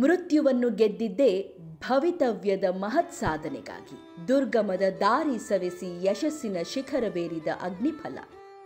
ಮೃತ್ಯುವನ್ನು ಗೆದ್ದಿದ್ದೇ ಭವಿತವ್ಯದ ಮಹತ್ ಸಾಧನೆಗಾಗಿ ದುರ್ಗಮದ ದಾರಿ ಸವೆಸಿ ಯಶಸ್ಸಿನ ಶಿಖರವೇರಿದ ಅಗ್ನಿಫಲ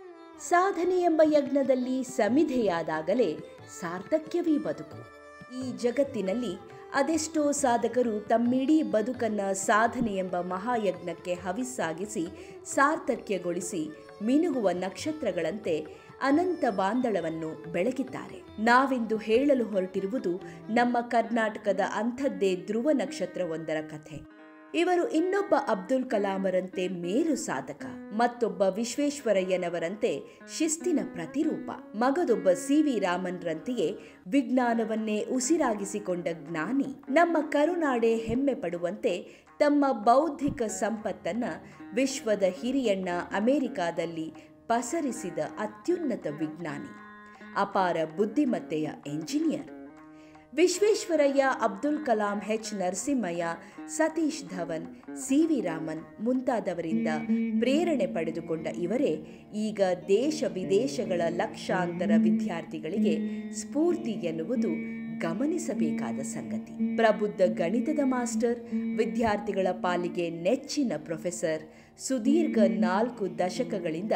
ಸಾಧನೆ ಎಂಬ ಯಜ್ಞದಲ್ಲಿ ಸಮಿಧೆಯಾದಾಗಲೇ ಸಾರ್ಥಕ್ಯವೀ ಬದುಕು ಈ ಜಗತ್ತಿನಲ್ಲಿ ಅದೆಷ್ಟೋ ಸಾಧಕರು ತಮ್ಮಿಡೀ ಬದುಕನ್ನ ಸಾಧನೆ ಎಂಬ ಮಹಾಯಜ್ಞಕ್ಕೆ ಹವಿಸ್ಸಾಗಿಸಿ ಸಾರ್ಥಕ್ಯಗೊಳಿಸಿ ಮಿನುಗುವ ನಕ್ಷತ್ರಗಳಂತೆ ಅನಂತ ಬಾಂಧಳವನ್ನು ಬೆಳಗಿದ್ದಾರೆ ನಾವಿಂದು ಹೇಳಲು ಹೊರಟಿರುವುದು ನಮ್ಮ ಕರ್ನಾಟಕದ ಅಂಥದ್ದೇ ಧ್ರುವ ನಕ್ಷತ್ರವೊಂದರ ಕಥೆ ಇವರು ಇನ್ನೊಬ್ಬ ಅಬ್ದುಲ್ ಕಲಾಮರಂತೆ ಮೇರು ಸಾಧಕ ಮತ್ತೊಬ್ಬ ವಿಶ್ವೇಶ್ವರಯ್ಯನವರಂತೆ ಶಿಸ್ತಿನ ಪ್ರತಿರೂಪ ಮಗದೊಬ್ಬ ಸಿ ವಿ ರಾಮನ್ರಂತೆಯೇ ವಿಜ್ಞಾನವನ್ನೇ ಉಸಿರಾಗಿಸಿಕೊಂಡ ಜ್ಞಾನಿ ನಮ್ಮ ಕರುನಾಡೆ ಹೆಮ್ಮೆ ಪಡುವಂತೆ ತಮ್ಮ ಬೌದ್ಧಿಕ ಸಂಪತ್ತನ್ನ ವಿಶ್ವದ ಹಿರಿಯಣ್ಣ ಅಮೆರಿಕಾದಲ್ಲಿ ಪಸರಿಸಿದ ಅತ್ಯುನ್ನತ ವಿಜ್ಞಾನಿ ಅಪಾರ ಬುದ್ಧಿಮತ್ತೆಯ engineer Visvesvaraya Abdul Kalam H Narasimhaiah Satish Dhawan C V Raman ಮುಂತಾದವರಿಂದ ಪ್ರೇರಣೆ ಪಡೆದುಕೊಂಡ ಇವರೇ ಈಗ ದೇಶ ವಿದೇಶಗಳ ಲಕ್ಷಾಂತರ ವಿದ್ಯಾರ್ಥಿಗಳಿಗೆ ಸ್ಫೂರ್ತಿ ಎನ್ನುವುದು ಗಮನಿಸಬೇಕಾದ ಸಂಗತಿ ಪ್ರಬುದ್ಧ ಗಣಿತದ ಮಾಸ್ಟರ್ ವಿದ್ಯಾರ್ಥಿಗಳ ಪಾಲಿಗೆ ನೆಚ್ಚಿನ ಪ್ರೊಫೆಸರ್ ಸುದೀರ್ಘ ನಾಲ್ಕು ದಶಕಗಳಿಂದ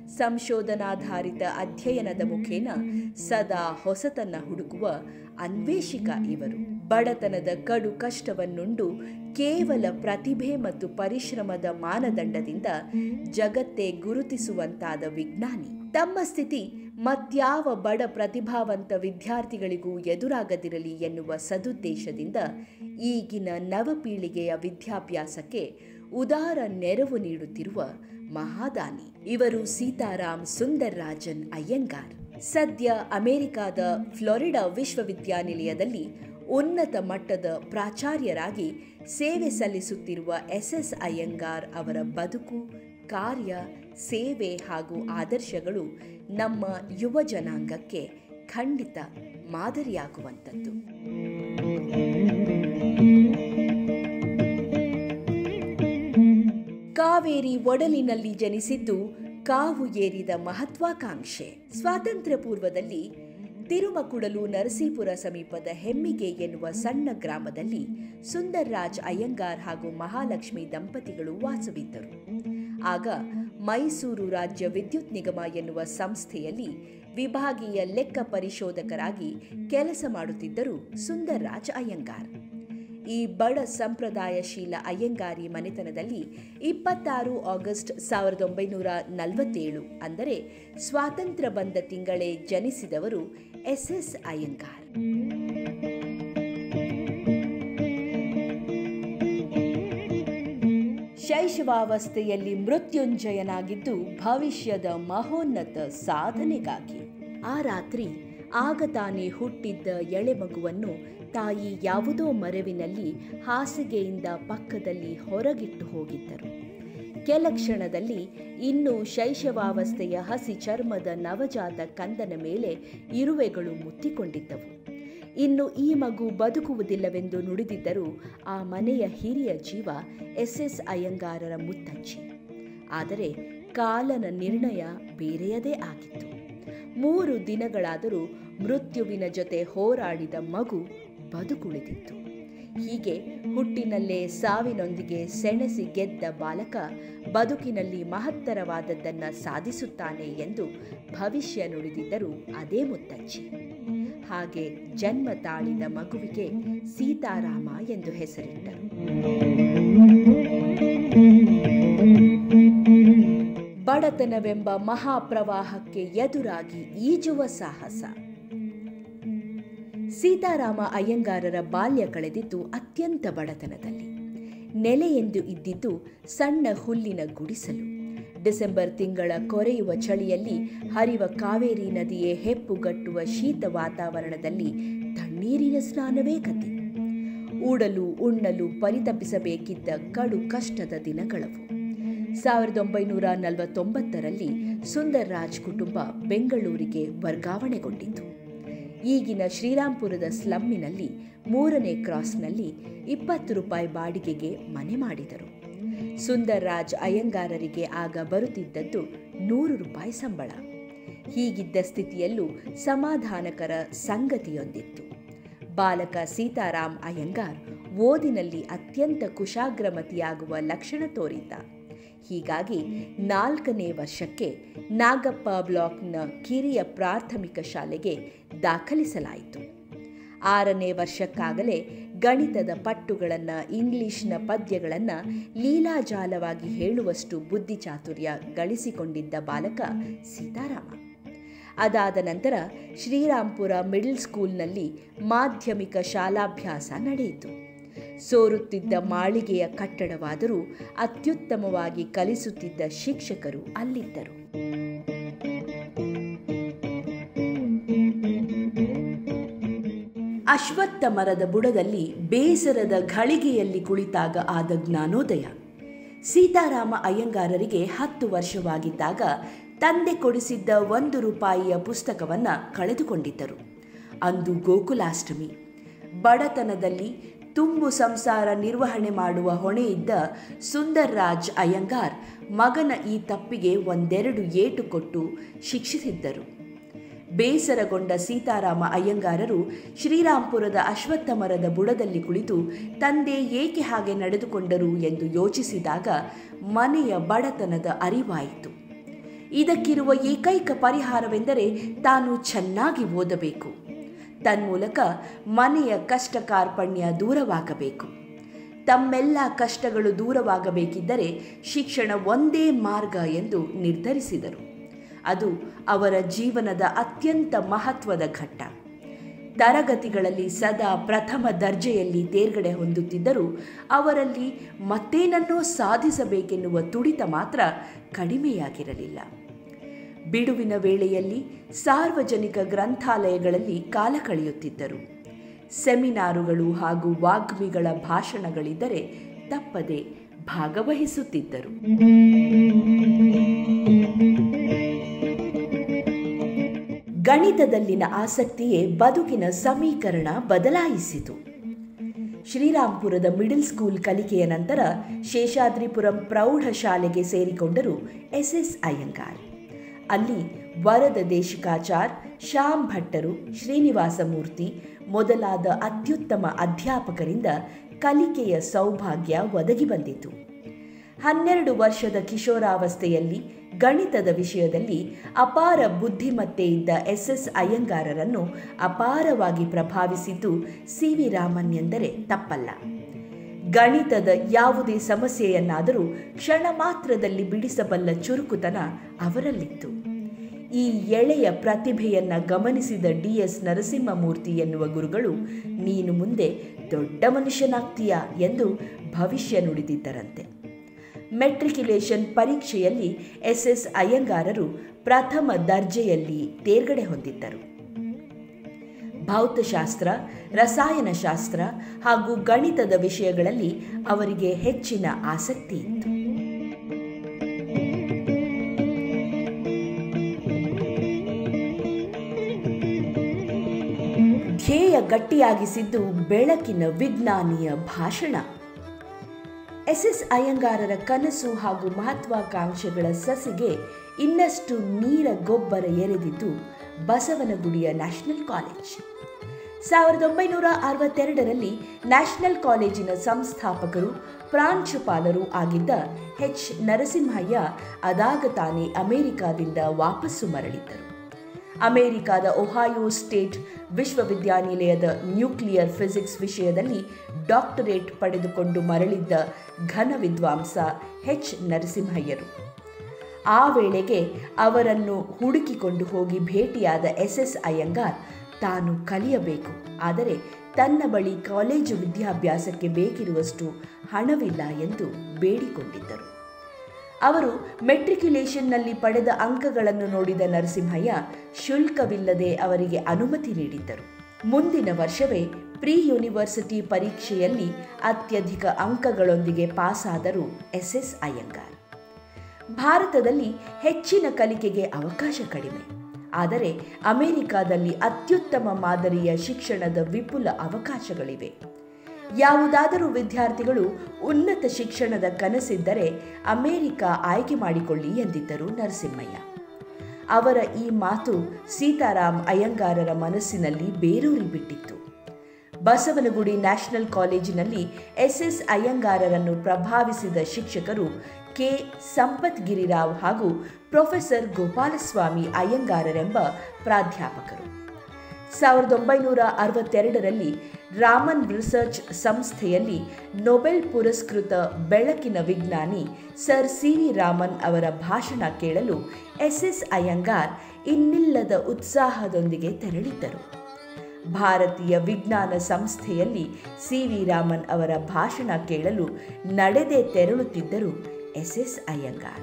ಸಂಶೋಧನಾಧಾರಿತ ಅಧ್ಯಯನದ ಮುಖೇನ ಸದಾ ಹೊಸತನ್ನ ಹುಡುಕುವ ಅನ್ವೇಷಿಕ ಇವರು ಬಡತನದ ಕಡು ಕಷ್ಟವನ್ನುಂಡು ಕೇವಲ ಪ್ರತಿಭೆ ಮತ್ತು ಪರಿಶ್ರಮದ ಮಾನದಂಡದಿಂದ ಜಗತ್ತೇ ಗುರುತಿಸುವಂತಾದ ವಿಜ್ಞಾನಿ ತಮ್ಮ ಸ್ಥಿತಿ ಮತ್ಯಾವ ಬಡ ಪ್ರತಿಭಾವಂತ ವಿದ್ಯಾರ್ಥಿಗಳಿಗೂ ಎದುರಾಗದಿರಲಿ ಎನ್ನುವ ಸದುದ್ದೇಶದಿಂದ ಈಗಿನ ನವಪೀಳಿಗೆಯ ವಿದ್ಯಾಭ್ಯಾಸಕ್ಕೆ ಉದಾರ ನೆರವು ನೀಡುತ್ತಿರುವ ಮಹಾದಾನಿ ಇವರು ಸೀತಾರಾಮ್ ಸುಂದರ್ ರಾಜನ್ ಅಯ್ಯಂಗಾರ್ ಸದ್ಯ ಅಮೆರಿಕಾದ ಫ್ಲೋರಿಡಾ ವಿಶ್ವವಿದ್ಯಾನಿಲಯದಲ್ಲಿ ಉನ್ನತ ಮಟ್ಟದ ಪ್ರಾಚಾರ್ಯರಾಗಿ ಸೇವೆ ಸಲ್ಲಿಸುತ್ತಿರುವ ಎಸ್ ಎಸ್ ಅಯ್ಯಂಗಾರ್ ಅವರ ಬದುಕು ಕಾರ್ಯ ಸೇವೆ ಹಾಗೂ ಆದರ್ಶಗಳು ನಮ್ಮ ಯುವ ಜನಾಂಗಕ್ಕೆ ಖಂಡಿತ ಮಾದರಿಯಾಗುವಂಥದ್ದು ಕಾವೇರಿ ಒಡಲಿನಲ್ಲಿ ಜನಿಸಿದ್ದು ಕಾವು ಏರಿದ ಮಹತ್ವಾಕಾಂಕ್ಷೆ ಸ್ವಾತಂತ್ರ್ಯ ಪೂರ್ವದಲ್ಲಿ ತಿರುಮಕುಡಲು ನರಸೀಪುರ ಸಮೀಪದ ಹೆಮ್ಮಿಗೆ ಎನ್ನುವ ಸಣ್ಣ ಗ್ರಾಮದಲ್ಲಿ ಸುಂದರ್ ರಾಜ್ ಅಯ್ಯಂಗಾರ್ ಹಾಗೂ ಮಹಾಲಕ್ಷ್ಮಿ ದಂಪತಿಗಳು ವಾಸವಿದ್ದರು ಆಗ ಮೈಸೂರು ರಾಜ್ಯ ವಿದ್ಯುತ್ ನಿಗಮ ಎನ್ನುವ ಸಂಸ್ಥೆಯಲ್ಲಿ ವಿಭಾಗೀಯ ಲೆಕ್ಕ ಪರಿಶೋಧಕರಾಗಿ ಕೆಲಸ ಮಾಡುತ್ತಿದ್ದರು ಸುಂದರ್ ರಾಜ್ ಅಯ್ಯಂಗಾರ್ ಈ ಬಡ ಸಂಪ್ರದಾಯಶೀಲ ಅಯ್ಯಂಗಾರಿ ಮನೆತನದಲ್ಲಿ ಇಪ್ಪತ್ತಾರು ಆಗಸ್ಟ್ ಸಾವಿರದ ಒಂಬೈನೂರ ನಲವತ್ತೇಳು ಅಂದರೆ ಸ್ವಾತಂತ್ರ್ಯ ಬಂದ ತಿಂಗಳೇ ಜನಿಸಿದವರು ಎಸ್ ಎಸ್ ಅಯ್ಯಂಗಾರ್ ಶೈಶವಾವಸ್ಥೆಯಲ್ಲಿ ಮೃತ್ಯುಂಜಯನಾಗಿದ್ದು ಭವಿಷ್ಯದ ಮಹೋನ್ನತ ಸಾಧನೆಗಾಗಿ ಆ ರಾತ್ರಿ ಆಗ ತಾನೇ ಹುಟ್ಟಿದ್ದ ಎಳೆ ಮಗುವನ್ನು ತಾಯಿ ಯಾವುದೋ ಮರವಿನಲ್ಲಿ ಹಾಸಿಗೆಯಿಂದ ಪಕ್ಕದಲ್ಲಿ ಹೊರಗಿಟ್ಟು ಹೋಗಿದ್ದರು ಕೆಲ ಕ್ಷಣದಲ್ಲಿ ಇನ್ನೂ ಶೈಶವಾವಸ್ಥೆಯ ಹಸಿ ಚರ್ಮದ ನವಜಾತ ಕಂದನ ಮೇಲೆ ಇರುವೆಗಳು ಮುತ್ತಿಕೊಂಡಿದ್ದವು ಇನ್ನು ಈ ಮಗು ಬದುಕುವುದಿಲ್ಲವೆಂದು ನುಡಿದಿದ್ದರೂ ಆ ಮನೆಯ ಹಿರಿಯ ಜೀವ ಎಸ್ ಎಸ್ ಅಯ್ಯಂಗಾರರ ಮುತ್ತಜ್ಜಿ ಆದರೆ ಕಾಲನ ನಿರ್ಣಯ ಬೇರೆಯದೇ ಆಗಿತ್ತು ಮೂರು ದಿನಗಳಾದರೂ ಮೃತ್ಯುವಿನ ಜೊತೆ ಹೋರಾಡಿದ ಮಗು ಬದುಕುಳಿದಿತ್ತು ಹೀಗೆ ಹುಟ್ಟಿನಲ್ಲೇ ಸಾವಿನೊಂದಿಗೆ ಸೆಣಸಿ ಗೆದ್ದ ಬಾಲಕ ಬದುಕಿನಲ್ಲಿ ಮಹತ್ತರವಾದದ್ದನ್ನ ಸಾಧಿಸುತ್ತಾನೆ ಎಂದು ಭವಿಷ್ಯ ನುಡಿದಿದ್ದರು ಅದೇ ಮುತ್ತಜ್ಜಿ ಹಾಗೆ ಜನ್ಮ ತಾಳಿದ ಮಗುವಿಗೆ ಸೀತಾರಾಮ ಎಂದು ಹೆಸರಿಟ್ಟರು ಬಡತನವೆಂಬ ಮಹಾಪ್ರವಾಹಕ್ಕೆ ಎದುರಾಗಿ ಈಜುವ ಸಾಹಸ ಸೀತಾರಾಮ ಅಯ್ಯಂಗಾರರ ಬಾಲ್ಯ ಕಳೆದಿದ್ದು ಅತ್ಯಂತ ಬಡತನದಲ್ಲಿ ನೆಲೆಯೆಂದು ಇದ್ದಿದ್ದು ಸಣ್ಣ ಹುಲ್ಲಿನ ಗುಡಿಸಲು ಡಿಸೆಂಬರ್ ತಿಂಗಳ ಕೊರೆಯುವ ಚಳಿಯಲ್ಲಿ ಹರಿವ ಕಾವೇರಿ ನದಿಯೇ ಹೆಪ್ಪುಗಟ್ಟುವ ಶೀತ ವಾತಾವರಣದಲ್ಲಿ ತಣ್ಣೀರಿನ ಸ್ನಾನವೇ ಕತೆ ಊಡಲು ಉಣ್ಣಲು ಪರಿತಪಿಸಬೇಕಿದ್ದ ಕಡು ಕಷ್ಟದ ದಿನಗಳವು ಸಾವಿರದ ಒಂಬೈನೂರ ನಲವತ್ತೊಂಬತ್ತರಲ್ಲಿ ಸುಂದರ್ ರಾಜ್ ಕುಟುಂಬ ಬೆಂಗಳೂರಿಗೆ ವರ್ಗಾವಣೆಗೊಂಡಿತು ಈಗಿನ ಶ್ರೀರಾಂಪುರದ ಸ್ಲಮ್ಮಿನಲ್ಲಿ ಮೂರನೇ ಕ್ರಾಸ್ನಲ್ಲಿ ಇಪ್ಪತ್ತು ರೂಪಾಯಿ ಬಾಡಿಗೆಗೆ ಮನೆ ಮಾಡಿದರು ಸುಂದರ್ ರಾಜ್ ಅಯ್ಯಂಗಾರರಿಗೆ ಆಗ ಬರುತ್ತಿದ್ದದ್ದು ನೂರು ರೂಪಾಯಿ ಸಂಬಳ ಹೀಗಿದ್ದ ಸ್ಥಿತಿಯಲ್ಲೂ ಸಮಾಧಾನಕರ ಸಂಗತಿಯೊಂದಿತ್ತು ಬಾಲಕ ಸೀತಾರಾಮ್ ಅಯ್ಯಂಗಾರ್ ಓದಿನಲ್ಲಿ ಅತ್ಯಂತ ಕುಶಾಗ್ರಮತಿಯಾಗುವ ಲಕ್ಷಣ ತೋರಿದ್ದ ಹೀಗಾಗಿ ನಾಲ್ಕನೇ ವರ್ಷಕ್ಕೆ ನಾಗಪ್ಪ ಬ್ಲಾಕ್ನ ಕಿರಿಯ ಪ್ರಾಥಮಿಕ ಶಾಲೆಗೆ ದಾಖಲಿಸಲಾಯಿತು ಆರನೇ ವರ್ಷಕ್ಕಾಗಲೇ ಗಣಿತದ ಪಟ್ಟುಗಳನ್ನು ಇಂಗ್ಲಿಷ್ನ ಪದ್ಯಗಳನ್ನು ಲೀಲಾಜಾಲವಾಗಿ ಹೇಳುವಷ್ಟು ಬುದ್ಧಿಚಾತುರ್ಯ ಗಳಿಸಿಕೊಂಡಿದ್ದ ಬಾಲಕ ಸೀತಾರಾಮ ಅದಾದ ನಂತರ ಶ್ರೀರಾಂಪುರ ಮಿಡಲ್ ಸ್ಕೂಲ್ನಲ್ಲಿ ಮಾಧ್ಯಮಿಕ ಶಾಲಾಭ್ಯಾಸ ನಡೆಯಿತು ಸೋರುತ್ತಿದ್ದ ಮಾಳಿಗೆಯ ಕಟ್ಟಡವಾದರೂ ಅತ್ಯುತ್ತಮವಾಗಿ ಕಲಿಸುತ್ತಿದ್ದ ಶಿಕ್ಷಕರು ಅಲ್ಲಿದ್ದರು ಅಶ್ವತ್ಥ ಮರದ ಬುಡದಲ್ಲಿ ಬೇಸರದ ಘಳಿಗೆಯಲ್ಲಿ ಕುಳಿತಾಗ ಆದ ಜ್ಞಾನೋದಯ ಸೀತಾರಾಮ ಅಯ್ಯಂಗಾರರಿಗೆ ಹತ್ತು ವರ್ಷವಾಗಿದ್ದಾಗ ತಂದೆ ಕೊಡಿಸಿದ್ದ ಒಂದು ರೂಪಾಯಿಯ ಪುಸ್ತಕವನ್ನು ಕಳೆದುಕೊಂಡಿದ್ದರು ಅಂದು ಗೋಕುಲಾಷ್ಟಮಿ ಬಡತನದಲ್ಲಿ ತುಂಬು ಸಂಸಾರ ನಿರ್ವಹಣೆ ಮಾಡುವ ಹೊಣೆಯಿದ್ದ ಸುಂದರ್ ರಾಜ್ ಅಯ್ಯಂಗಾರ್ ಮಗನ ಈ ತಪ್ಪಿಗೆ ಒಂದೆರಡು ಏಟು ಕೊಟ್ಟು ಶಿಕ್ಷಿಸಿದ್ದರು ಬೇಸರಗೊಂಡ ಸೀತಾರಾಮ ಅಯ್ಯಂಗಾರರು ಶ್ರೀರಾಂಪುರದ ಅಶ್ವತ್ಥ ಮರದ ಬುಡದಲ್ಲಿ ಕುಳಿತು ತಂದೆ ಏಕೆ ಹಾಗೆ ನಡೆದುಕೊಂಡರು ಎಂದು ಯೋಚಿಸಿದಾಗ ಮನೆಯ ಬಡತನದ ಅರಿವಾಯಿತು ಇದಕ್ಕಿರುವ ಏಕೈಕ ಪರಿಹಾರವೆಂದರೆ ತಾನು ಚೆನ್ನಾಗಿ ಓದಬೇಕು ತನ್ಮೂಲಕ ಮನೆಯ ಕಷ್ಟ ಕಾರ್ಪಣ್ಯ ದೂರವಾಗಬೇಕು ತಮ್ಮೆಲ್ಲ ಕಷ್ಟಗಳು ದೂರವಾಗಬೇಕಿದ್ದರೆ ಶಿಕ್ಷಣ ಒಂದೇ ಮಾರ್ಗ ಎಂದು ನಿರ್ಧರಿಸಿದರು ಅದು ಅವರ ಜೀವನದ ಅತ್ಯಂತ ಮಹತ್ವದ ಘಟ್ಟ ತರಗತಿಗಳಲ್ಲಿ ಸದಾ ಪ್ರಥಮ ದರ್ಜೆಯಲ್ಲಿ ತೇರ್ಗಡೆ ಹೊಂದುತ್ತಿದ್ದರೂ ಅವರಲ್ಲಿ ಮತ್ತೇನನ್ನೋ ಸಾಧಿಸಬೇಕೆನ್ನುವ ತುಡಿತ ಮಾತ್ರ ಕಡಿಮೆಯಾಗಿರಲಿಲ್ಲ ಬಿಡುವಿನ ವೇಳೆಯಲ್ಲಿ ಸಾರ್ವಜನಿಕ ಗ್ರಂಥಾಲಯಗಳಲ್ಲಿ ಕಾಲ ಕಳೆಯುತ್ತಿದ್ದರು ಸೆಮಿನಾರುಗಳು ಹಾಗೂ ವಾಗ್ಮಿಗಳ ಭಾಷಣಗಳಿದ್ದರೆ ತಪ್ಪದೆ ಭಾಗವಹಿಸುತ್ತಿದ್ದರು ಗಣಿತದಲ್ಲಿನ ಆಸಕ್ತಿಯೇ ಬದುಕಿನ ಸಮೀಕರಣ ಬದಲಾಯಿಸಿತು ಶ್ರೀರಾಂಪುರದ ಮಿಡಲ್ ಸ್ಕೂಲ್ ಕಲಿಕೆಯ ನಂತರ ಶೇಷಾದ್ರಿಪುರಂ ಪ್ರೌಢಶಾಲೆಗೆ ಸೇರಿಕೊಂಡರು ಎಸ್ ಎಸ್ ಅಯ್ಯಂಗಾರ್ ಅಲ್ಲಿ ವರದ ದೇಶಿಕಾಚಾರ್ ಶ್ಯಾಮ್ ಭಟ್ಟರು ಶ್ರೀನಿವಾಸ ಮೂರ್ತಿ ಮೊದಲಾದ ಅತ್ಯುತ್ತಮ ಅಧ್ಯಾಪಕರಿಂದ ಕಲಿಕೆಯ ಸೌಭಾಗ್ಯ ಒದಗಿ ಬಂದಿತು ಹನ್ನೆರಡು ವರ್ಷದ ಕಿಶೋರಾವಸ್ಥೆಯಲ್ಲಿ ಗಣಿತದ ವಿಷಯದಲ್ಲಿ ಅಪಾರ ಬುದ್ಧಿಮತ್ತೆ ಇದ್ದ ಎಸ್ ಎಸ್ ಅಯ್ಯಂಗಾರರನ್ನು ಅಪಾರವಾಗಿ ಪ್ರಭಾವಿಸಿದ್ದು ಸಿ ವಿ ರಾಮನ್ ಎಂದರೆ ತಪ್ಪಲ್ಲ ಗಣಿತದ ಯಾವುದೇ ಸಮಸ್ಯೆಯನ್ನಾದರೂ ಕ್ಷಣ ಮಾತ್ರದಲ್ಲಿ ಬಿಡಿಸಬಲ್ಲ ಚುರುಕುತನ ಅವರಲ್ಲಿತ್ತು ಈ ಎಳೆಯ ಪ್ರತಿಭೆಯನ್ನ ಗಮನಿಸಿದ ಡಿ ಎಸ್ ನರಸಿಂಹಮೂರ್ತಿ ಎನ್ನುವ ಗುರುಗಳು ನೀನು ಮುಂದೆ ದೊಡ್ಡ ಮನುಷ್ಯನಾಗ್ತೀಯಾ ಎಂದು ಭವಿಷ್ಯ ನುಡಿದಿದ್ದರಂತೆ ಮೆಟ್ರಿಕ್ಯುಲೇಷನ್ ಪರೀಕ್ಷೆಯಲ್ಲಿ ಎಸ್ ಎಸ್ ಅಯ್ಯಂಗಾರರು ಪ್ರಥಮ ದರ್ಜೆಯಲ್ಲಿ ತೇರ್ಗಡೆ ಹೊಂದಿದ್ದರು ಭೌತಶಾಸ್ತ್ರ ರಸಾಯನಶಾಸ್ತ್ರ ಹಾಗೂ ಗಣಿತದ ವಿಷಯಗಳಲ್ಲಿ ಅವರಿಗೆ ಹೆಚ್ಚಿನ ಆಸಕ್ತಿ ಇತ್ತು ಧ್ಯೇಯ ಗಟ್ಟಿಯಾಗಿಸಿದ್ದು ಬೆಳಕಿನ ವಿಜ್ಞಾನಿಯ ಭಾಷಣ ಎಸ್ ಎಸ್ ಅಯ್ಯಂಗಾರರ ಕನಸು ಹಾಗೂ ಮಹತ್ವಾಕಾಂಕ್ಷೆಗಳ ಸಸಿಗೆ ಇನ್ನಷ್ಟು ನೀರ ಗೊಬ್ಬರ ಎರೆದಿದ್ದು ಬಸವನಗುಡಿಯ ನ್ಯಾಷನಲ್ ಕಾಲೇಜ್ ಸಾವಿರದ ಒಂಬೈನೂರ ಅರವತ್ತೆರಡರಲ್ಲಿ ನ್ಯಾಷನಲ್ ಕಾಲೇಜಿನ ಸಂಸ್ಥಾಪಕರು ಪ್ರಾಂಶುಪಾಲರು ಆಗಿದ್ದ ಎಚ್ ನರಸಿಂಹಯ್ಯ ಅದಾಗ ತಾನೇ ಅಮೆರಿಕಾದಿಂದ ವಾಪಸ್ಸು ಮರಳಿದ್ದರು ಅಮೆರಿಕಾದ ಒಹಾಯೋ ಸ್ಟೇಟ್ ವಿಶ್ವವಿದ್ಯಾನಿಲಯದ ನ್ಯೂಕ್ಲಿಯರ್ ಫಿಸಿಕ್ಸ್ ವಿಷಯದಲ್ಲಿ ಡಾಕ್ಟರೇಟ್ ಪಡೆದುಕೊಂಡು ಮರಳಿದ್ದ ಘನ ವಿದ್ವಾಂಸ ಎಚ್ ನರಸಿಂಹಯ್ಯರು ಆ ವೇಳೆಗೆ ಅವರನ್ನು ಹುಡುಕಿಕೊಂಡು ಹೋಗಿ ಭೇಟಿಯಾದ ಎಸ್ ಎಸ್ ಅಯ್ಯಂಗಾರ್ ತಾನು ಕಲಿಯಬೇಕು ಆದರೆ ತನ್ನ ಬಳಿ ಕಾಲೇಜು ವಿದ್ಯಾಭ್ಯಾಸಕ್ಕೆ ಬೇಕಿರುವಷ್ಟು ಹಣವಿಲ್ಲ ಎಂದು ಬೇಡಿಕೊಂಡಿದ್ದರು ಅವರು ಮೆಟ್ರಿಕ್ಯುಲೇಷನ್ನಲ್ಲಿ ಪಡೆದ ಅಂಕಗಳನ್ನು ನೋಡಿದ ನರಸಿಂಹಯ್ಯ ಶುಲ್ಕವಿಲ್ಲದೆ ಅವರಿಗೆ ಅನುಮತಿ ನೀಡಿದ್ದರು ಮುಂದಿನ ವರ್ಷವೇ ಪ್ರೀ ಯೂನಿವರ್ಸಿಟಿ ಪರೀಕ್ಷೆಯಲ್ಲಿ ಅತ್ಯಧಿಕ ಅಂಕಗಳೊಂದಿಗೆ ಪಾಸಾದರು ಎಸ್ ಎಸ್ ಅಯ್ಯಂಗಾರ್ ಭಾರತದಲ್ಲಿ ಹೆಚ್ಚಿನ ಕಲಿಕೆಗೆ ಅವಕಾಶ ಕಡಿಮೆ ಆದರೆ ಅಮೆರಿಕಾದಲ್ಲಿ ಅತ್ಯುತ್ತಮ ಮಾದರಿಯ ಶಿಕ್ಷಣದ ವಿಪುಲ ಅವಕಾಶಗಳಿವೆ ಯಾವುದಾದರೂ ವಿದ್ಯಾರ್ಥಿಗಳು ಉನ್ನತ ಶಿಕ್ಷಣದ ಕನಸಿದ್ದರೆ ಅಮೆರಿಕ ಆಯ್ಕೆ ಮಾಡಿಕೊಳ್ಳಿ ಎಂದಿದ್ದರು ನರಸಿಂಹಯ್ಯ ಅವರ ಈ ಮಾತು ಸೀತಾರಾಮ್ ಅಯ್ಯಂಗಾರರ ಮನಸ್ಸಿನಲ್ಲಿ ಬೇರೂರಿ ಬಿಟ್ಟಿತ್ತು ಬಸವನಗುಡಿ ನ್ಯಾಷನಲ್ ಕಾಲೇಜಿನಲ್ಲಿ ಎಸ್ಎಸ್ ಅಯ್ಯಂಗಾರರನ್ನು ಪ್ರಭಾವಿಸಿದ ಶಿಕ್ಷಕರು ಕೆ ಸಂಪತ್ ಗಿರಿರಾವ್ ಹಾಗೂ ಪ್ರೊಫೆಸರ್ ಗೋಪಾಲಸ್ವಾಮಿ ಅಯ್ಯಂಗಾರರೆಂಬ ಪ್ರಾಧ್ಯಾಪಕರು ಸಾವಿರದ ಒಂಬೈನೂರ ಅರವತ್ತೆರಡರಲ್ಲಿ ರಾಮನ್ ರಿಸರ್ಚ್ ಸಂಸ್ಥೆಯಲ್ಲಿ ನೊಬೆಲ್ ಪುರಸ್ಕೃತ ಬೆಳಕಿನ ವಿಜ್ಞಾನಿ ಸರ್ ಸಿ ವಿ ರಾಮನ್ ಅವರ ಭಾಷಣ ಕೇಳಲು ಎಸ್ ಎಸ್ ಅಯ್ಯಂಗಾರ್ ಇನ್ನಿಲ್ಲದ ಉತ್ಸಾಹದೊಂದಿಗೆ ತೆರಳಿದ್ದರು ಭಾರತೀಯ ವಿಜ್ಞಾನ ಸಂಸ್ಥೆಯಲ್ಲಿ ಸಿ ವಿ ರಾಮನ್ ಅವರ ಭಾಷಣ ಕೇಳಲು ನಡೆದೇ ತೆರಳುತ್ತಿದ್ದರು ಎಸ್ ಎಸ್ ಅಯ್ಯಂಗಾರ್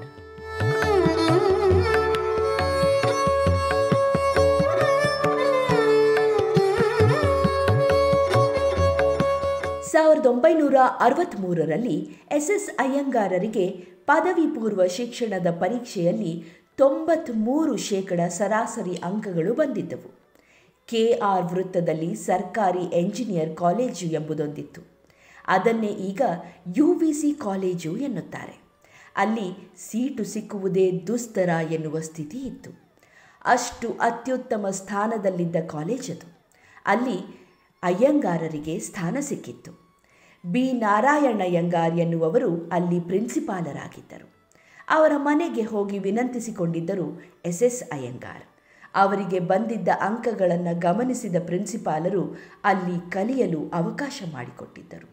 ಸಾವಿರದ ಒಂಬೈನೂರ ಅರವತ್ತ್ಮೂರರಲ್ಲಿ ಎಸ್ ಎಸ್ ಅಯ್ಯಂಗಾರರಿಗೆ ಪದವಿ ಪೂರ್ವ ಶಿಕ್ಷಣದ ಪರೀಕ್ಷೆಯಲ್ಲಿ ತೊಂಬತ್ತ್ಮೂರು ಶೇಕಡ ಸರಾಸರಿ ಅಂಕಗಳು ಬಂದಿದ್ದವು ಕೆ ಆರ್ ವೃತ್ತದಲ್ಲಿ ಸರ್ಕಾರಿ ಎಂಜಿನಿಯರ್ ಕಾಲೇಜು ಎಂಬುದೊಂದಿತ್ತು ಅದನ್ನೇ ಈಗ ಯು ವಿ ಸಿ ಕಾಲೇಜು ಎನ್ನುತ್ತಾರೆ ಅಲ್ಲಿ ಸೀಟು ಸಿಕ್ಕುವುದೇ ದುಸ್ತರ ಎನ್ನುವ ಸ್ಥಿತಿ ಇತ್ತು ಅಷ್ಟು ಅತ್ಯುತ್ತಮ ಸ್ಥಾನದಲ್ಲಿದ್ದ ಕಾಲೇಜದು ಅಲ್ಲಿ ಅಯ್ಯಂಗಾರರಿಗೆ ಸ್ಥಾನ ಸಿಕ್ಕಿತ್ತು ಬಿ ನಾರಾಯಣಯ್ಯಂಗಾರ್ ಎನ್ನುವವರು ಅಲ್ಲಿ ಪ್ರಿನ್ಸಿಪಾಲರಾಗಿದ್ದರು ಅವರ ಮನೆಗೆ ಹೋಗಿ ವಿನಂತಿಸಿಕೊಂಡಿದ್ದರು ಎಸ್ ಎಸ್ ಅಯ್ಯಂಗಾರ್ ಅವರಿಗೆ ಬಂದಿದ್ದ ಅಂಕಗಳನ್ನು ಗಮನಿಸಿದ ಪ್ರಿನ್ಸಿಪಾಲರು ಅಲ್ಲಿ ಕಲಿಯಲು ಅವಕಾಶ ಮಾಡಿಕೊಟ್ಟಿದ್ದರು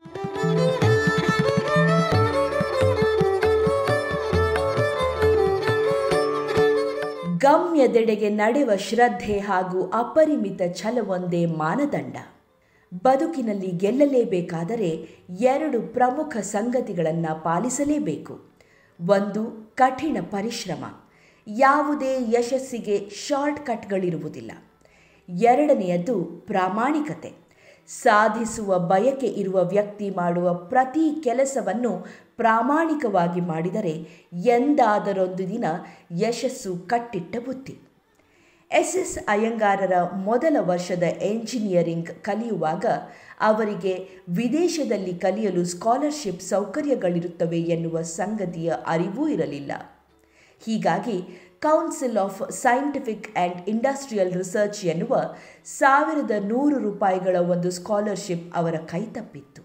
ಗಮ್ಯದೆಡೆಗೆ ನಡೆವ ಶ್ರದ್ಧೆ ಹಾಗೂ ಅಪರಿಮಿತ ಛಲವೊಂದೇ ಮಾನದಂಡ ಬದುಕಿನಲ್ಲಿ ಗೆಲ್ಲಲೇಬೇಕಾದರೆ ಎರಡು ಪ್ರಮುಖ ಸಂಗತಿಗಳನ್ನು ಪಾಲಿಸಲೇಬೇಕು ಒಂದು ಕಠಿಣ ಪರಿಶ್ರಮ ಯಾವುದೇ ಯಶಸ್ಸಿಗೆ ಶಾರ್ಟ್ ಕಟ್ಗಳಿರುವುದಿಲ್ಲ ಎರಡನೆಯದು ಪ್ರಾಮಾಣಿಕತೆ ಸಾಧಿಸುವ ಬಯಕೆ ಇರುವ ವ್ಯಕ್ತಿ ಮಾಡುವ ಪ್ರತಿ ಕೆಲಸವನ್ನು ಪ್ರಾಮಾಣಿಕವಾಗಿ ಮಾಡಿದರೆ ಎಂದಾದರೊಂದು ದಿನ ಯಶಸ್ಸು ಕಟ್ಟಿಟ್ಟ ಬುತ್ತಿ ಎಸ್ ಎಸ್ ಅಯ್ಯಂಗಾರರ ಮೊದಲ ವರ್ಷದ ಎಂಜಿನಿಯರಿಂಗ್ ಕಲಿಯುವಾಗ ಅವರಿಗೆ ವಿದೇಶದಲ್ಲಿ ಕಲಿಯಲು ಸ್ಕಾಲರ್ಶಿಪ್ ಸೌಕರ್ಯಗಳಿರುತ್ತವೆ ಎನ್ನುವ ಸಂಗತಿಯ ಅರಿವೂ ಇರಲಿಲ್ಲ ಹೀಗಾಗಿ council of scientific and industrial research ಎನ್ನುವ ಸಾವಿರದ ನೂರು ರೂಪಾಯಿಗಳ ಒಂದು ಸ್ಕಾಲರ್ಶಿಪ್ ಅವರ ಕೈತಪ್ಪಿತ್ತು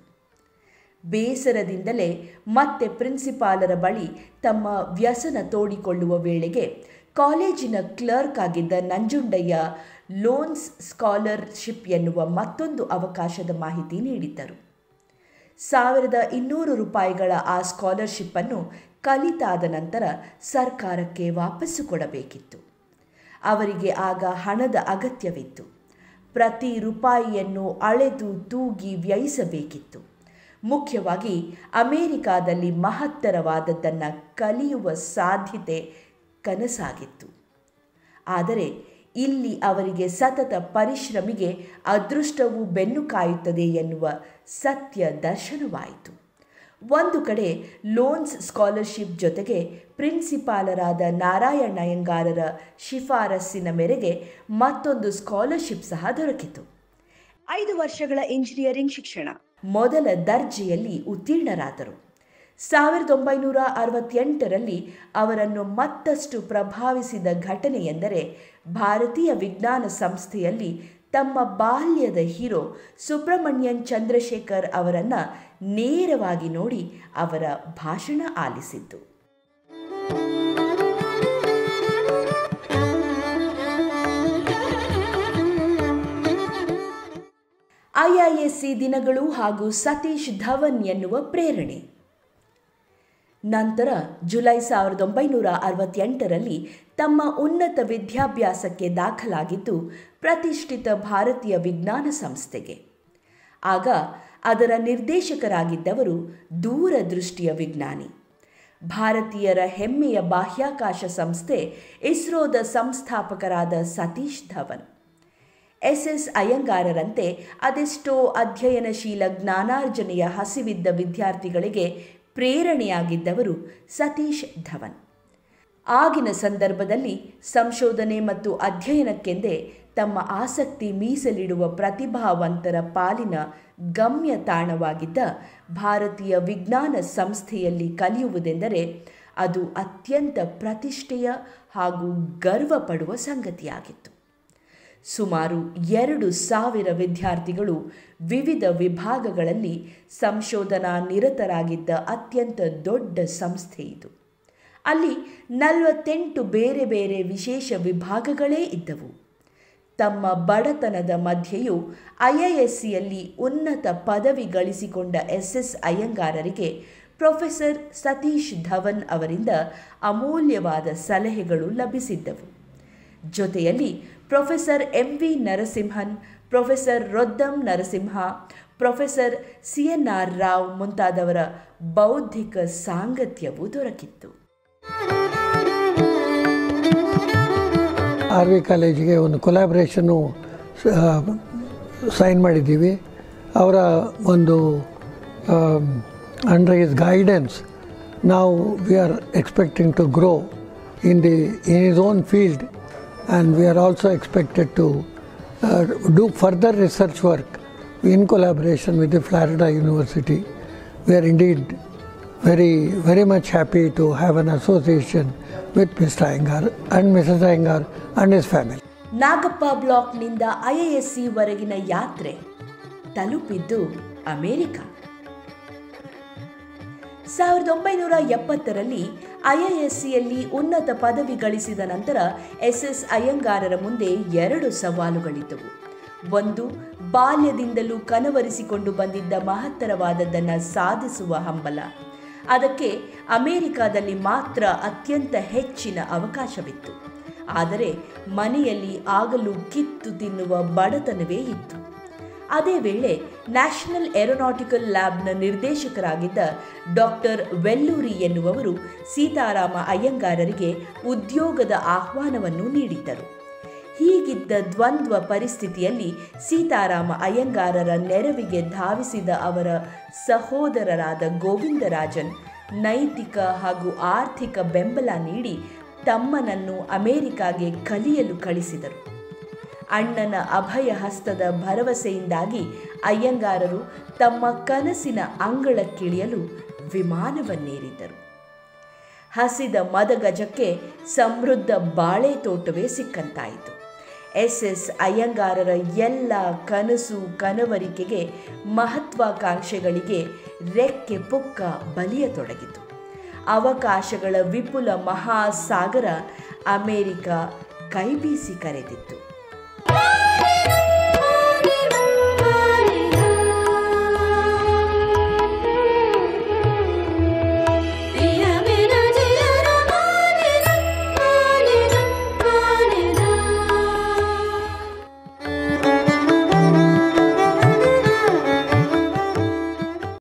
ಬೇಸರದಿಂದಲೇ ಮತ್ತೆ ಪ್ರಿನ್ಸಿಪಾಲರ ಬಳಿ ತಮ್ಮ ವ್ಯಸನ ತೋಡಿಕೊಳ್ಳುವ ವೇಳೆಗೆ ಕಾಲೇಜಿನ ಕ್ಲರ್ಕ್ ಆಗಿದ್ದ ನಂಜುಂಡಯ್ಯ ಲೋನ್ಸ್ ಸ್ಕಾಲರ್ಶಿಪ್ ಎನ್ನುವ ಮತ್ತೊಂದು ಅವಕಾಶದ ಮಾಹಿತಿ ನೀಡಿದ್ದರು ಸಾವಿರದ ಇನ್ನೂರು ರೂಪಾಯಿಗಳ ಆ ಸ್ಕಾಲರ್ಶಿಪ್ಪನ್ನು ಕಲಿತಾದ ನಂತರ ಸರ್ಕಾರಕ್ಕೆ ವಾಪಸ್ಸು ಕೊಡಬೇಕಿತ್ತು ಅವರಿಗೆ ಆಗ ಹಣದ ಅಗತ್ಯವಿತ್ತು ಪ್ರತಿ ರೂಪಾಯಿಯನ್ನು ಅಳೆದು ತೂಗಿ ವ್ಯಯಿಸಬೇಕಿತ್ತು ಮುಖ್ಯವಾಗಿ ಅಮೇರಿಕಾದಲ್ಲಿ ಮಹತ್ತರವಾದದ್ದನ್ನು ಕಲಿಯುವ ಸಾಧ್ಯತೆ ಕನಸಾಗಿತ್ತು ಆದರೆ ಇಲ್ಲಿ ಅವರಿಗೆ ಸತತ ಪರಿಶ್ರಮಿಗೆ ಅದೃಷ್ಟವು ಬೆನ್ನು ಕಾಯುತ್ತದೆ ಎನ್ನುವ ಸತ್ಯ ದರ್ಶನವಾಯಿತು ಒಂದು ಕಡೆ ಲೋನ್ಸ್ ಸ್ಕಾಲರ್ಶಿಪ್ ಜೊತೆಗೆ ಪ್ರಿನ್ಸಿಪಾಲರಾದ ನಾರಾಯಣಯ್ಯಂಗಾರರ ಶಿಫಾರಸ್ಸಿನ ಮೇರೆಗೆ ಮತ್ತೊಂದು ಸ್ಕಾಲರ್ಶಿಪ್ ಸಹ ದೊರಕಿತು ಐದು ವರ್ಷಗಳ ಇಂಜಿನಿಯರಿಂಗ್ ಶಿಕ್ಷಣ ಮೊದಲ ದರ್ಜೆಯಲ್ಲಿ ಉತ್ತೀರ್ಣರಾದರು ಸಾವಿರದ ಒಂಬೈನೂರ ಅರವತ್ತೆಂಟರಲ್ಲಿ ಅವರನ್ನು ಮತ್ತಷ್ಟು ಪ್ರಭಾವಿಸಿದ ಘಟನೆ ಎಂದರೆ ಭಾರತೀಯ ವಿಜ್ಞಾನ ಸಂಸ್ಥೆಯಲ್ಲಿ ತಮ್ಮ ಬಾಲ್ಯದ ಹೀರೋ ಸುಬ್ರಹ್ಮಣ್ಯನ್ ಚಂದ್ರಶೇಖರ್ ಅವರನ್ನು ನೇರವಾಗಿ ನೋಡಿ ಅವರ ಭಾಷಣ ಆಲಿಸಿದ್ದು ಐಐಎಸ್ಸಿ ದಿನಗಳು ಹಾಗೂ ಸತೀಶ್ ಧವನ್ ಎನ್ನುವ ಪ್ರೇರಣೆ ನಂತರ ಜುಲೈ ಸಾವಿರದ ಒಂಬೈನೂರ ಅರವತ್ತೆಂಟರಲ್ಲಿ ತಮ್ಮ ಉನ್ನತ ವಿದ್ಯಾಭ್ಯಾಸಕ್ಕೆ ದಾಖಲಾಗಿದ್ದು ಪ್ರತಿಷ್ಠಿತ ಭಾರತೀಯ ವಿಜ್ಞಾನ ಸಂಸ್ಥೆಗೆ ಆಗ ಅದರ ನಿರ್ದೇಶಕರಾಗಿದ್ದವರು ದೂರದೃಷ್ಟಿಯ ವಿಜ್ಞಾನಿ ಭಾರತೀಯರ ಹೆಮ್ಮೆಯ ಬಾಹ್ಯಾಕಾಶ ಸಂಸ್ಥೆ ಇಸ್ರೋದ ಸಂಸ್ಥಾಪಕರಾದ ಸತೀಶ್ ಧವನ್ ಎಸ್ ಎಸ್ ಅಯ್ಯಂಗಾರರಂತೆ ಅದೆಷ್ಟೋ ಅಧ್ಯಯನಶೀಲ ಜ್ಞಾನಾರ್ಜನೆಯ ಹಸಿವಿದ್ದ ವಿದ್ಯಾರ್ಥಿಗಳಿಗೆ ಪ್ರೇರಣೆಯಾಗಿದ್ದವರು ಸತೀಶ್ ಧವನ್ ಆಗಿನ ಸಂದರ್ಭದಲ್ಲಿ ಸಂಶೋಧನೆ ಮತ್ತು ಅಧ್ಯಯನಕ್ಕೆಂದೇ ತಮ್ಮ ಆಸಕ್ತಿ ಮೀಸಲಿಡುವ ಪ್ರತಿಭಾವಂತರ ಪಾಲಿನ ಗಮ್ಯ ತಾಣವಾಗಿದ್ದ ಭಾರತೀಯ ವಿಜ್ಞಾನ ಸಂಸ್ಥೆಯಲ್ಲಿ ಕಲಿಯುವುದೆಂದರೆ ಅದು ಅತ್ಯಂತ ಪ್ರತಿಷ್ಠೆಯ ಹಾಗೂ ಗರ್ವ ಪಡುವ ಸಂಗತಿಯಾಗಿತ್ತು ಸುಮಾರು ಎರಡು ಸಾವಿರ ವಿದ್ಯಾರ್ಥಿಗಳು ವಿವಿಧ ವಿಭಾಗಗಳಲ್ಲಿ ಸಂಶೋಧನಾ ನಿರತರಾಗಿದ್ದ ಅತ್ಯಂತ ದೊಡ್ಡ ಸಂಸ್ಥೆ ಇದು ಅಲ್ಲಿ ನಲವತ್ತೆಂಟು ಬೇರೆ ಬೇರೆ ವಿಶೇಷ ವಿಭಾಗಗಳೇ ಇದ್ದವು ತಮ್ಮ ಬಡತನದ ಮಧ್ಯೆಯೂ ಐಐಎಸ್ಸಿಯಲ್ಲಿ ಉನ್ನತ ಪದವಿ ಗಳಿಸಿಕೊಂಡ ಎಸ್ ಎಸ್ ಅಯ್ಯಂಗಾರರಿಗೆ ಪ್ರೊಫೆಸರ್ ಸತೀಶ್ ಧವನ್ ಅವರಿಂದ ಅಮೂಲ್ಯವಾದ ಸಲಹೆಗಳು ಲಭಿಸಿದ್ದವು ಜೊತೆಯಲ್ಲಿ professor M V Narasimhan professor Roddam Narasimha professor C N R Rao ಮುಂತಾದವರ ಬೌದ್ಧಿಕ ಸಾಂಗತ್ಯವೂ ದೊರಕಿತ್ತು ಆರ್ ವಿ ಕಾಲೇಜಿಗೆ ಒಂದು ಕೊಲಾಬ್ರೇಷನ್ನು ಸೈನ್ ಮಾಡಿದ್ದೀವಿ ಅವರ ಒಂದು ಅಂಡರ್ ಇಸ್ ಗೈಡೆನ್ಸ್ ನಾವು we are expecting to grow in the in his own field and we are also expected to do further research work in collaboration with the Florida university we are indeed very, very much happy to have an association with Mr. Iyengar and Mrs. Iyengar and his family. Nagappa ಬ್ಲಾಕ್ನಿಂದ IASc ವರೆಗಿನ ಯಾತ್ರೆ ತಲುಪಿದ್ದು America ಸಾವಿರದ ಒಂಬೈನೂರ ಎಪ್ಪತ್ತರಲ್ಲಿ ಐಐಎಸ್ಸಿಯಲ್ಲಿ ಉನ್ನತ ಪದವಿ ಗಳಿಸಿದ ನಂತರ ಎಸ್ ಎಸ್ ಅಯ್ಯಂಗಾರರ ಮುಂದೆ ಎರಡು ಸವಾಲುಗಳಿದ್ದವು ಒಂದು ಬಾಲ್ಯದಿಂದಲೂ ಕನವರಿಸಿಕೊಂಡು ಬಂದಿದ್ದ ಮಹತ್ತರವಾದದ್ದನ್ನು ಸಾಧಿಸುವ ಹಂಬಲ ಅದಕ್ಕೆ ಅಮೆರಿಕಾದಲ್ಲಿ ಮಾತ್ರ ಅತ್ಯಂತ ಹೆಚ್ಚಿನ ಅವಕಾಶವಿತ್ತು ಆದರೆ ಮನೆಯಲ್ಲಿ ಆಗಲೂ ಕಿತ್ತು ತಿನ್ನುವ ಬಡತನವೇ ಇತ್ತು ಅದೇ ವೇಳೆ ನ್ಯಾಷನಲ್ ಏರೋನಾಟಿಕಲ್ ಲ್ಯಾಬ್ನ ನಿರ್ದೇಶಕರಾಗಿದ್ದ ಡಾಕ್ಟರ್ ವೆಲ್ಲೂರಿ ಎನ್ನುವವರು ಸೀತಾರಾಮ ಅಯ್ಯಂಗಾರರಿಗೆ ಉದ್ಯೋಗದ ಆಹ್ವಾನವನ್ನು ನೀಡಿದ್ದರು ಹೀಗಿದ್ದ ದ್ವಂದ್ವ ಪರಿಸ್ಥಿತಿಯಲ್ಲಿ ಸೀತಾರಾಮ ಅಯ್ಯಂಗಾರರ ನೆರವಿಗೆ ಧಾವಿಸಿದ ಅವರ ಸಹೋದರರಾದ ಗೋವಿಂದರಾಜನ್ ನೈತಿಕ ಹಾಗೂ ಆರ್ಥಿಕ ಬೆಂಬಲ ನೀಡಿ ತಮ್ಮನನ್ನು ಅಮೆರಿಕಾಗೆ ಕಲಿಯಲು ಕಳಿಸಿದರು ಅಣ್ಣನ ಅಭಯ ಹಸ್ತದ ಭರವಸೆಯಿಂದಾಗಿ ಅಯ್ಯಂಗಾರರು ತಮ್ಮ ಕನಸಿನ ಅಂಗಳಕ್ಕಿಳಿಯಲು ವಿಮಾನವನ್ನೇರಿದ್ದರು ಹಸಿದ ಮದಗಜಕ್ಕೆ ಸಮೃದ್ಧ ಬಾಳೆ ತೋಟವೇ ಸಿಕ್ಕಂತಾಯಿತು ಎಸ್ ಎಸ್ ಅಯ್ಯಂಗಾರರ ಎಲ್ಲ ಕನಸು ಕನವರಿಕೆಗೆ ಮಹತ್ವಾಕಾಂಕ್ಷೆಗಳಿಗೆ ರೆಕ್ಕೆ ಪುಕ್ಕ ಬಲಿಯತೊಡಗಿತು ಅವಕಾಶಗಳ ವಿಪುಲ ಮಹಾಸಾಗರ ಅಮೆರಿಕ ಕೈಬೀಸಿ ಕರೆದಿತ್ತು